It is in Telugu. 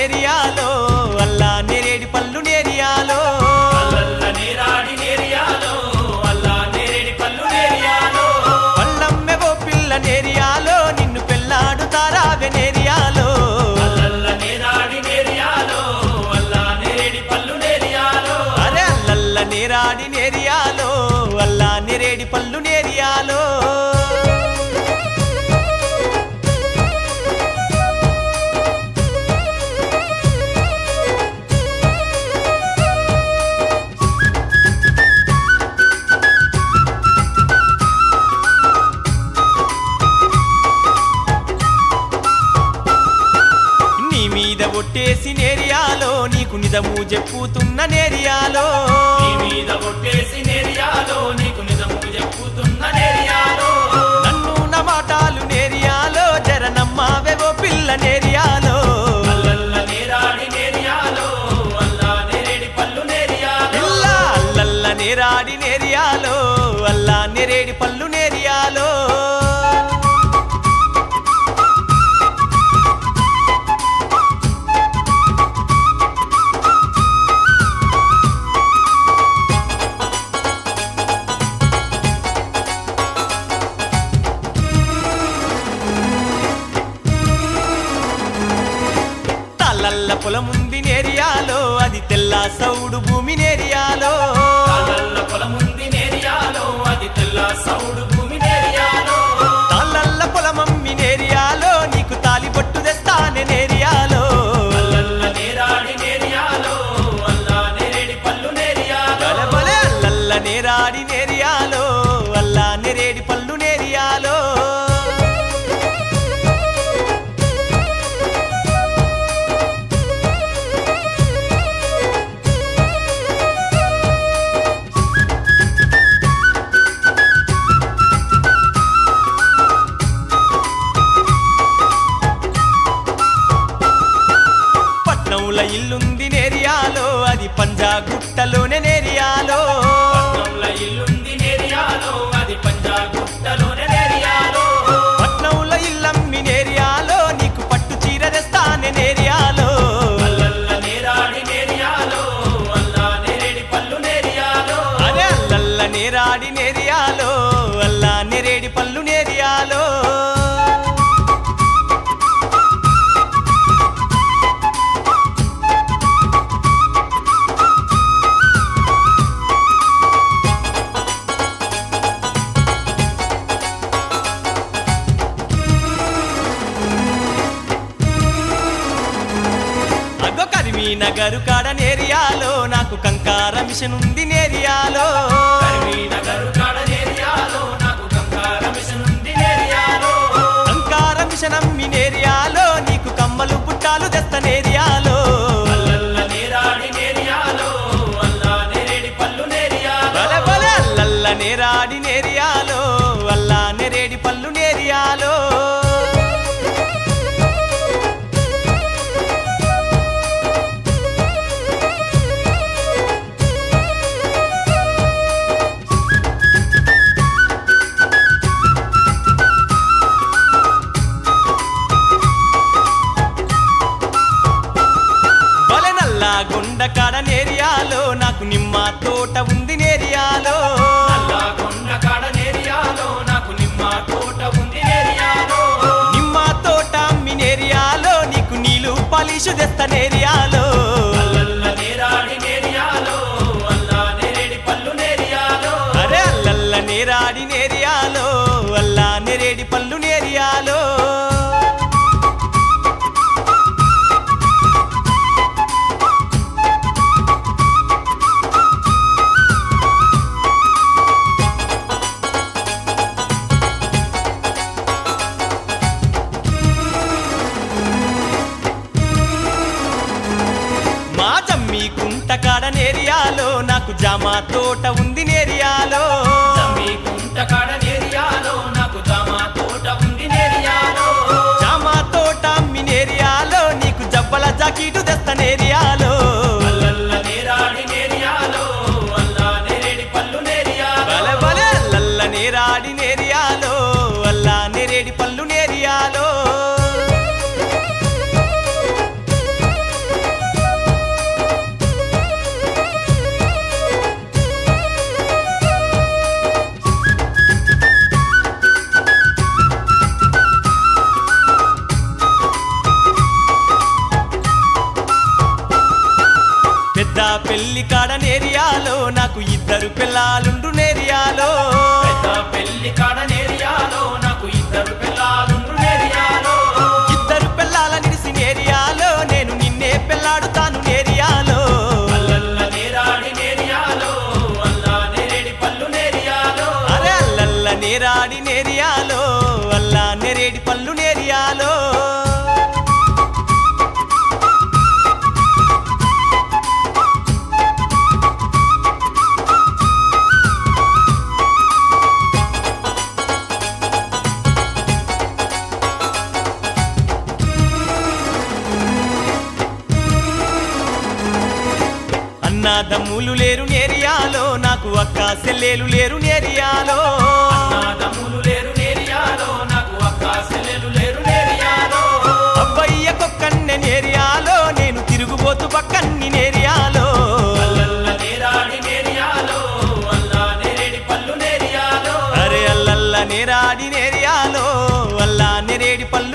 నేరియాలో అల్లా నేరేడి పళ్ళు నేరియాలో అల్లల్ల నేరాడి నేరియాలో అల్లా నేరేడి పళ్ళు నేరియాలో పళ్ళమ్మెవో పిల్ల నేరియాలో నిన్ను పెళ్ళాడుతారావె నేరియాలో అల్లల్ల నేరాడి నేరియాలో అల్లా నేరేడి పళ్ళు నేరియాలో అరే అల్లల్ల నేరాడి నేరియాలో అల్లా నేరేడి పళ్ళు నేరియాలో నీ మీద ఒట్టేసి నేరియాలో నీకు నిజము చెప్పుతున్న నేరియాలో నీ మీద ఒట్టేసి నేరియాలో నీకు నిజము చెప్పుతున్న నేరియాలో నన్ను నమాటాలు నేరియాలో జర నమ్మావెవో పిల్ల నేరియాలో అల్లల్ల నేరాడి నేరియాలో అల్లా నేరేడి పళ్ళు నేరియాలో పిల్ల అల్లల్ల నేరాడి నేరియాలో అల్లా నేరేడి పళ్ళు నేరియాలో తల్లల్ల పొలముంది నేరియాలో అది తెల్ల సౌడు భూమి నేరియాలో అల్లల్ల పొలముంది నేరియాలో అది తెల్ల సౌడు భూమి నేరియాలో తల్లల్ల పొలమమ్మి నేరియాలో నీకు తాలిబొట్టు తెస్తానే నేరియాలో అల్లల్ల నేరాడి నేరియాలో అల్లా నేరేడి పళ్ళు నేరియాలో బలబలే అల్లల్ల నేరాడి నేరియాలో అల్లా నేరేడి పళ్ళు నేరియాలో పట్నంల ఇల్లుంది నేరియాలో అది పంజా గుట్టలోనే నేరియాలో పట్నంలో ఇల్లుంది నేరియాలో అది పంజాగుట్టలోనే నేరియాలో పట్నంల ఇల్లమ్మి నేరియాలో నీకు పట్టు చీర తెస్తానే నేరియాలో అల్లల్ల నేరాడి నేరియాలో అల్లా నేరేడి పళ్ళు నేరియాలో అదే అల్లల్ల నేరాడి నేరియాలో అల్లా నేరేడి పళ్ళు నేరియాలో అగో కరిమి నగరు కాడ నేరియాలో నాకు కంకార మిషన్ ఉంది నేరియాలో కరీంనగర్ కాడ నేరియాలో నాకు కంకార మిషన్ ఉంది నేరియాలో కంకార మిషన్ అమ్మి నేరియాలో నీకు కమ్మలు పుట్టాలు తెస్త నేరియాలో అల్లల్ల నేరాడి నేరియాలో అల్లా నేరేడి పళ్ళు నేరియాలో బల బల అల్లల్ల నేరాడి నేరియాలో అల్లా నేరేడి పళ్ళు నేరియాలో బల నల్ల గుండ కాడ నేరియాలో నాకు నిమ్మ తోట ఉంది నేరియాలో అల్లా కొండ కాడ నేరియాలో నాకు నిమ్మ తోట ఉంది నేరియాలో నిమ్మ తోట అమ్మి నేరియాలో నీకు నీళ్ళు పాలిషు తెస్త నేరియాలో అల్లల్ల నేరాడి నేరియాలో అల్లా నేరేడి పళ్ళు నేరియాలో అరే అల్లల్ల నేరాడి నేరియాలో అల్లా నేరేడి పళ్ళు నేరియాలో మా జమ్మి కుంట కాడ నేరియాలో నాకు జామ తోట ఉంది నేరియాలో జమ్మి కుంట కాడ నేరియాలో నాకు జామ తోట ఉంది నేరియాలో జామ తోట అమ్మి నేరియాలో నీకు జబ్బల జాకీటు తెస్త నేరియాలో అల్లల్ల నేరాడి నేరియాలో అల్లా నేరేడి పళ్ళు నేరియాలో బల బల అల్లల్ల నేరాడి నేరియాలో అల్లా నేరేడి పళ్ళు నేరియాలో పెళ్లి కాడ నేరియాలో నాకు ఇద్దరు పిల్లాలుండు నేరియాలో పెద్ద పెళ్లి కాడ నేరియాలో నాకు ఇద్దరు పిల్లలుండ్రు నేరియాలో ఇద్దరు పిల్లాల నిడిసి నేరియాలో నేను నిన్నే పెళ్లాడుతాను నేరియాలో అల్లల్ల నేరాడి నేరియాలో అల్లా నేరేడి పళ్ళు నేరియాలో అరే అల్లల్ల నేరాడి నేరియాలో అల్లా నెరేడి పళ్ళు నేరియాలో అన్నాదమ్ములు లేరు నేరియాలో నాకు అక్క సెల్లేలు లేరు నేరియాలో నాదములు లేరు నేరియాలో నాకు అక్క సెల్లెలు లేరు నేరియాలో అబ్బయ్య కొక్కన్నె నేరియాలో నేను తిరుగుబోతు పక్కన్ని నేరియాలో అల్లల్ల నేరాడి నేరియాలో అల్లా నేరేడి పళ్ళు నేరియాలో అరే అల్లల్ల నేరాడి నేరియాలో అల్లా నెరేడి పళ్ళు